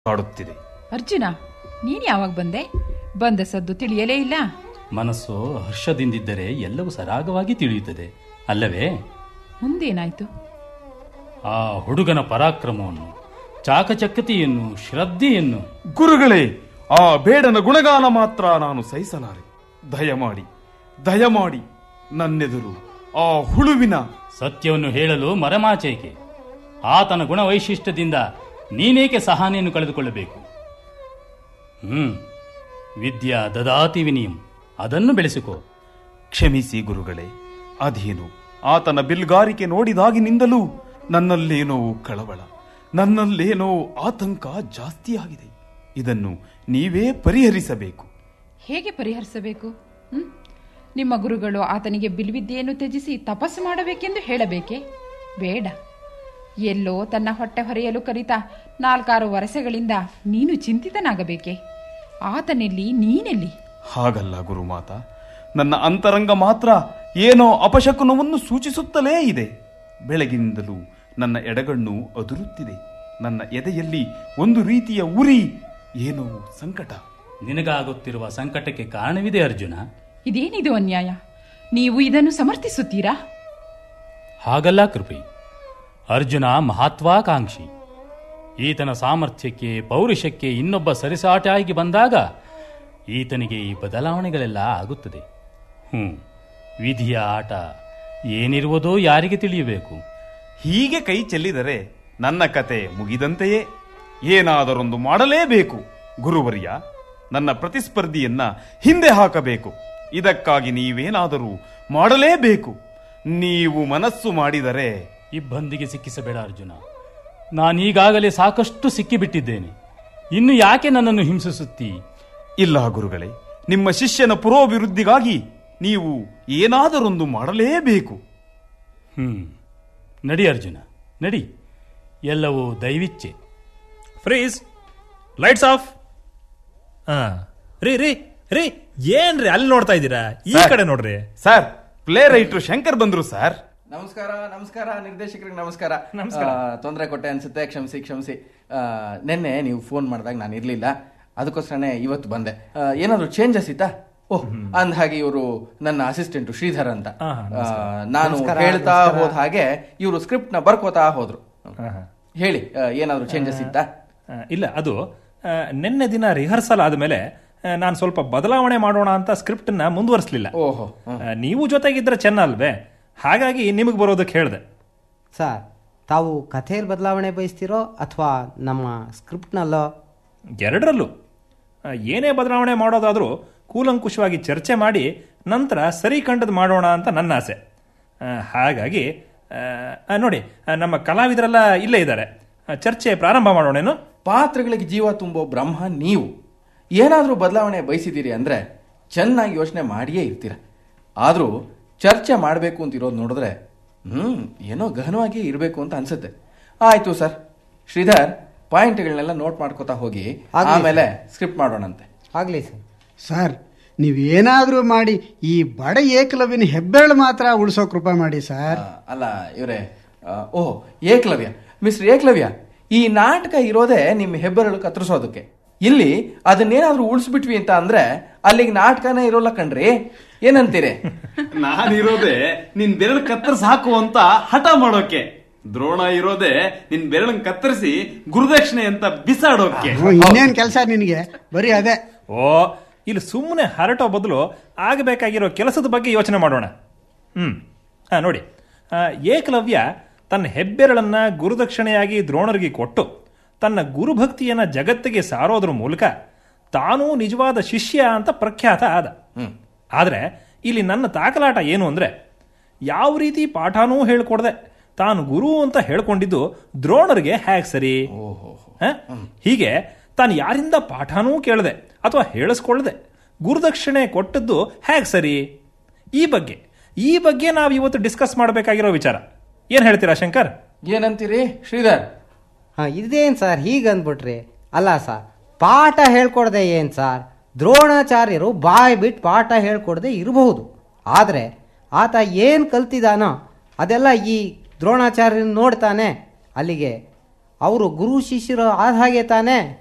ಕಾಡುತ್ತಿದೆ ಅರ್ಜುನ ನೀನ್ ಯಾವಾಗ ಬಂದೆ ಬಂದ ಸದ್ದು ತಿಳಿಯಲೇ ಇಲ್ಲ ಮನಸ್ಸು ಹರ್ಷದಿಂದಿದ್ದರೆ ಎಲ್ಲವೂ ಸರಾಗವಾಗಿ ತಿಳಿಯುತ್ತದೆ ಅಲ್ಲವೇ ಮುಂದೇನಾಯ್ತು ಆ ಹುಡುಗನ ಪರಾಕ್ರಮವನ್ನು ಚಾಕಚಕ್ಯತೆಯನ್ನು ಶ್ರದ್ಧೆಯನ್ನು ಗುರುಗಳೇ ಆ ಬೇಡನ ಗುಣಗಾನ ಮಾತ್ರ ನಾನು ಸಹಿಸಲಾರೆ ದಯಮಾಡಿ ದಯಮಾಡಿ ನನ್ನೆದುರು ಆ ಹುಳುವಿನ ಸತ್ಯವನ್ನು ಹೇಳಲು ಮರಮಾಚೇಕೆ ಆತನ ಗುಣವೈಶಿಷ್ಟ್ಯದಿಂದ ನೀನೇಕೆ ಸಹನೆಯನ್ನು ಕಳೆದುಕೊಳ್ಳಬೇಕು ಹ್ಮ್ ವಿದ್ಯಾ ದದಾತಿ ವಿನಿಯಂ ಅದನ್ನು ಬೆಳೆಸಿಕೋ ಕ್ಷಮಿಸಿ ಗುರುಗಳೇ ಅದೇನು ಆತನ ಬಿಲ್ಗಾರಿಕೆ ನೋಡಿದಾಗಿನಿಂದಲೂ ನನ್ನಲ್ಲೇನೋ ಕಳವಳ ನನ್ನಲ್ಲೇನೋ ಆತಂಕ ಜಾಸ್ತಿಯಾಗಿದೆ ಇದನ್ನು ನೀವೇ ಪರಿಹರಿಸಬೇಕು ಹೇಗೆ ಪರಿಹರಿಸಬೇಕು ಹ್ಮ್? ನಿಮ್ಮ ಗುರುಗಳು ಆತನಿಗೆ ಬಿಲ್ವಿದ್ಯೆಯನ್ನು ತ್ಯಜಿಸಿ ತಪಸ್ಸು ಮಾಡಬೇಕೆಂದು ಹೇಳಬೇಕೆ ಬೇಡ ಎಲ್ಲೋ ತನ್ನ ಹೊಟ್ಟೆ ಹೊರೆಯಲು ಕರಿತ ನಾಲ್ಕಾರು ವರ್ಷಗಳಿಂದ ನೀನು ಚಿಂತಿತನಾಗಬೇಕೆ ಆತನೆಲ್ಲಿ ನೀನೆಲ್ಲಿ ಹಾಗಲ್ಲ ಗುರುಮಾತ ನನ್ನ ಅಂತರಂಗ ಮಾತ್ರ ಏನೋ ಅಪಶಕುನವನ್ನು ಸೂಚಿಸುತ್ತಲೇ ಇದೆ ಬೆಳಗಿನಿಂದಲೂ ನನ್ನ ಎಡಗಣ್ಣು ಅದುರುತ್ತಿದೆ ನನ್ನ ಎದೆಯಲ್ಲಿ ಒಂದು ರೀತಿಯ ಉರಿ ಏನೋ ಸಂಕಟ ನಿನಗಾಗುತ್ತಿರುವ ಸಂಕಟಕ್ಕೆ ಕಾರಣವಿದೆ ಅರ್ಜುನ ಇದೇನಿದು ಅನ್ಯಾಯ ನೀವು ಇದನ್ನು ಸಮರ್ಥಿಸುತ್ತೀರಾ ಹಾಗಲ್ಲ ಕೃಪೆ ಅರ್ಜುನ ಮಹತ್ವಾಕಾಂಕ್ಷಿ ಈತನ ಸಾಮರ್ಥ್ಯಕ್ಕೆ ಪೌರುಷಕ್ಕೆ ಇನ್ನೊಬ್ಬ ಸರಿಸಾಟಾಗಿ ಬಂದಾಗ ಈತನಿಗೆ ಈ ಬದಲಾವಣೆಗಳೆಲ್ಲ ಆಗುತ್ತದೆ ಹ್ಮ್ ವಿಧಿಯ ಆಟ ಏನಿರುವುದೋ ಯಾರಿಗೆ ತಿಳಿಯಬೇಕು ಹೀಗೆ ಕೈ ಚೆಲ್ಲಿದರೆ ನನ್ನ ಕತೆ ಮುಗಿದಂತೆಯೇ ಏನಾದರೊಂದು ಮಾಡಲೇಬೇಕು ಗುರುವರ್ಯ ನನ್ನ ಪ್ರತಿಸ್ಪರ್ಧಿಯನ್ನ ಹಿಂದೆ ಹಾಕಬೇಕು ಇದಕ್ಕಾಗಿ ನೀವೇನಾದರೂ ಮಾಡಲೇಬೇಕು ನೀವು ಮನಸ್ಸು ಮಾಡಿದರೆ ಇಬ್ಬಂದಿಗೆ ಸಿಕ್ಕಿಸಬೇಡ ಅರ್ಜುನ ನಾನೀಗಾಗಲೇ ಸಾಕಷ್ಟು ಸಿಕ್ಕಿಬಿಟ್ಟಿದ್ದೇನೆ ಇನ್ನು ಯಾಕೆ ನನ್ನನ್ನು ಹಿಂಸಿಸುತ್ತೀ ಇಲ್ಲ ಗುರುಗಳೇ ನಿಮ್ಮ ಶಿಷ್ಯನ ಪುರೋಭಿವೃದ್ಧಿಗಾಗಿ ನೀವು ಏನಾದರೊಂದು ಮಾಡಲೇಬೇಕು ಹ್ಮ್ ನಡಿ ಅರ್ಜುನ ನಡಿ ಎಲ್ಲವೂ ದೈವಿಚ್ಛೆ ಫ್ರೀಸ್ ಲೈಟ್ಸ್ ಆಫ್ ಹಾ ರೀ ರೀ ರೀ ಏನ್ರಿ ಅಲ್ಲಿ ನೋಡ್ತಾ ಇದ್ದೀರಾ ಈ ಸರ್. ಕಡೆ ನೋಡ್ರಿ ಸರ್ ಪ್ಲೇ ರೈಟರ್ ಶಂಕರ್ ಬಂದ್ರು ಸರ್ ನಮಸ್ಕಾರ ನಮಸ್ಕಾರ ನಿರ್ದೇಶಕರಿಗೆ ನಮಸ್ಕಾರ ತೊಂದರೆ ಕೊಟ್ಟೆ ಅನ್ಸುತ್ತೆ ಕ್ಷಮಿಸಿ ಕ್ಷಮಿಸಿ ಆ, ನಿನ್ನೆ ನೀವು ಫೋನ್ ಮಾಡಿದಾಗ ನಾನು ಇರ್ಲಿಲ್ಲ ಅದಕ್ಕೋಸ್ಕರನೇ ಇವತ್ತು ಬಂದೆ ಆ, ಏನಾದ್ರು ಚೇಂಜಸ್ ಇತ್ತಾ ಓಹ್ ಅಂದ ಹಾಗೆ ಇವರು ನನ್ನ ಅಸಿಸ್ಟೆಂಟ್ ಶ್ರೀಧರ್ ಅಂತ ಆ, ನಾನು ಹೇಳ್ತಾ ಹೋದ ಹಾಗೆ ಇವರು ಸ್ಕ್ರಿಪ್ಟ್ ನ ಬರ್ಕೋತಾ ಹೋದ್ರು ಹೇಳಿ ಆ, ಏನಾದ್ರು ಚೇಂಜಸ್ ಇತ್ತಾ ಆ, ಇಲ್ಲ ಅದು ಆ, ನಿನ್ನೆ ದಿನ ರಿಹರ್ಸಲ್ ಆದ್ಮೇಲೆ ನಾನು ಸ್ವಲ್ಪ ಬದಲಾವಣೆ ಮಾಡೋಣ ಅಂತ ಸ್ಕ್ರಿಪ್ಟ್ ನ ಮುಂದುವರಿಸಲಿಲ್ಲ ಓಹೋ ಹ್ಮ್. ನೀವು ಜೊತೆಗಿದ್ರೆ ಚೆನ್ನಲ್ವೇ ಹಾಗಾಗಿ ನಿಮಗೆ ಬರೋದಕ್ಕೆ ಹೇಳಿದೆ ಸರ್ ತಾವು ಕಥೆಯಲ್ಲಿ ಬದಲಾವಣೆ ಬಯಸ್ತೀರೋ ಅಥವಾ ನಮ್ಮ ಸ್ಕ್ರಿಪ್ಟ್ನಲ್ಲೋ ಎರಡರಲ್ಲೂ ಆ, ಏನೇ ಬದಲಾವಣೆ ಮಾಡೋದಾದ್ರೂ ಕೂಲಂಕುಷವಾಗಿ ಚರ್ಚೆ ಮಾಡಿ ನಂತರ ಸರಿ ಕಂಡದ್ ಮಾಡೋಣ ಅಂತ ನನ್ನ ಆಸೆ ಆ, ಹಾಗಾಗಿ ಆ, ಆ, ನೋಡಿ ಆ, ನಮ್ಮ ಕಲಾವಿದರೆಲ್ಲ ಇಲ್ಲೇ ಇದ್ದಾರೆ ಆ, ಚರ್ಚೆ ಪ್ರಾರಂಭ ಮಾಡೋಣೇನು ಪಾತ್ರಗಳಿಗೆ ಜೀವ ತುಂಬೋ ಬ್ರಹ್ಮ ನೀವು ಏನಾದರೂ ಬದಲಾವಣೆ ಬಯಸಿದ್ದೀರಿ ಅಂದ್ರೆ ಚೆನ್ನಾಗಿ ಯೋಚನೆ ಮಾಡಿಯೇ ಇರ್ತೀರ ಆದರೂ ಚರ್ಚೆ ಮಾಡಬೇಕು ಅಂತ ಇರೋದು ನೋಡಿದ್ರೆ ಹ್ಮ್ ಏನೋ ಗಹನವಾಗಿ ಇರಬೇಕು ಅಂತ ಅನ್ಸುತ್ತೆ ಆಯ್ತು ಸರ್ ಶ್ರೀಧರ್ ಪಾಯಿಂಟ್ಗಳನ್ನೆಲ್ಲ ನೋಟ್ ಮಾಡ್ಕೋತಾ ಹೋಗಿ ಆಗ್ಲಿ ಆಮೇಲೆ ಸ್ಕ್ರಿಪ್ಟ್ ಮಾಡೋಣಂತೆ ಆಗಲಿ ಸರ್ ಸರ್ ನೀವೇನಾದರೂ ಮಾಡಿ ಈ ಬಡ ಏಕಲವ್ಯನ ಹೆಬ್ಬೆರಳು ಮಾತ್ರ ಉಳಿಸೋ ಕೃಪಾ ಮಾಡಿ ಸರ್ ಆ, ಅಲ್ಲ ಇವರೇ ಓಹ್ ಏಕಲವ್ಯ ಮಿಸ್ಟರ್ ಏಕಲವ್ಯ ಈ ನಾಟಕ ಇರೋದೇ ನಿಮ್ಮ ಹೆಬ್ಬೆರಳು ಕತ್ತರಿಸೋದಕ್ಕೆ ಇಲ್ಲಿ ಅದನ್ನೇನಾದ್ರೂ ಉಳಿಸ್ಬಿಟ್ವಿ ಅಂತ ಅಂದ್ರೆ ಅಲ್ಲಿಗೆ ನಾಟಕನೇ ಇರೋಲ್ಲ ಕಣ್ರಿ ಏನಂತೀರಿ ನಾನಿರೋದೆ ನಿನ್ ಬೆರಳು ಕತ್ತರಿಸಿ ಹಾಕು ಅಂತ ಹಠ ಮಾಡೋಕೆ ದ್ರೋಣ ಇರೋದೆ ನಿನ್ ಬೆರಳನ್ ಕತ್ತರಿಸಿ ಗುರುದಕ್ಷಿಣೆ ಅಂತ ಬಿಸಾಡೋಕೆ ಹ್ಞೂ, ಇನ್ನೇನ್ ಕೆಲಸ ನಿನಗೆ ಬರೀ ಅದೇ ಓ ಇಲ್ಲಿ ಸುಮ್ಮನೆ ಹರಟೋ ಬದಲು ಆಗಬೇಕಾಗಿರೋ ಕೆಲಸದ ಬಗ್ಗೆ ಯೋಚನೆ ಮಾಡೋಣ ಹ್ಮ್ ಹಾ ನೋಡಿ ಆ, ಏಕಲವ್ಯ ತನ್ನ ಹೆಬ್ಬೆರಳನ್ನ ಗುರುದಕ್ಷಿಣೆಯಾಗಿ ದ್ರೋಣರಿಗೆ ಕೊಟ್ಟು ತನ್ನ ಗುರುಭಕ್ತಿಯನ್ನ ಜಗತ್ತಿಗೆ ಸಾರೋದ್ರ ಮೂಲಕ ತಾನೂ ನಿಜವಾದ ಶಿಷ್ಯ ಅಂತ ಪ್ರಖ್ಯಾತ ಆದ ಆದ್ರೆ ಇಲ್ಲಿ ನನ್ನ ತಾಕಲಾಟ ಏನು ಅಂದ್ರೆ ಯಾವ ರೀತಿ ಪಾಠನೂ ಹೇಳ್ಕೊಡ್ದೆ ತಾನು ಗುರು ಅಂತ ಹೇಳ್ಕೊಂಡಿದ್ದು ದ್ರೋಣರಿಗೆ ಹೇಗ್ ಸರಿ ಹ? ಹೀಗೆ ತಾನು ಯಾರಿಂದ ಪಾಠನೂ ಕೇಳದೆ ಅಥವಾ ಹೇಳಿಸ್ಕೊಳ್ದೆ ಗುರುದಕ್ಷಿಣೆ ಕೊಟ್ಟದ್ದು ಹೇಗ್ ಸರಿ ಈ ಬಗ್ಗೆ ಈ ಬಗ್ಗೆ ನಾವು ಇವತ್ತು ಡಿಸ್ಕಸ್ ಮಾಡಬೇಕಾಗಿರೋ ವಿಚಾರ ಏನ್ ಹೇಳ್ತೀರಾ ಶಂಕರ್ ಏನಂತೀರಿ ಶ್ರೀಧರ್ ಹಾಂ ಇದೇನು ಸರ್ ಹೀಗೆ ಅಂದ್ಬಿಟ್ರಿ ಅಲ್ಲ ಸರ್ ಪಾಠ ಹೇಳ್ಕೊಡ್ದೆ ಏನು ಸರ್ ದ್ರೋಣಾಚಾರ್ಯರು ಬಾಯ್ ಬಿಟ್ಟು ಪಾಠ ಹೇಳ್ಕೊಡದೆ ಇರಬಹುದು ಆದರೆ ಆತ ಏನು ಕಲ್ತಿದಾನೋ ಅದೆಲ್ಲ ಈ ದ್ರೋಣಾಚಾರ್ಯನ ನೋಡ್ತಾನೆ ಅಲ್ಲಿಗೆ ಅವರು ಗುರು ಶಿಷ್ಯರು ಆದ ಹಾಗೆ ತಾನೇ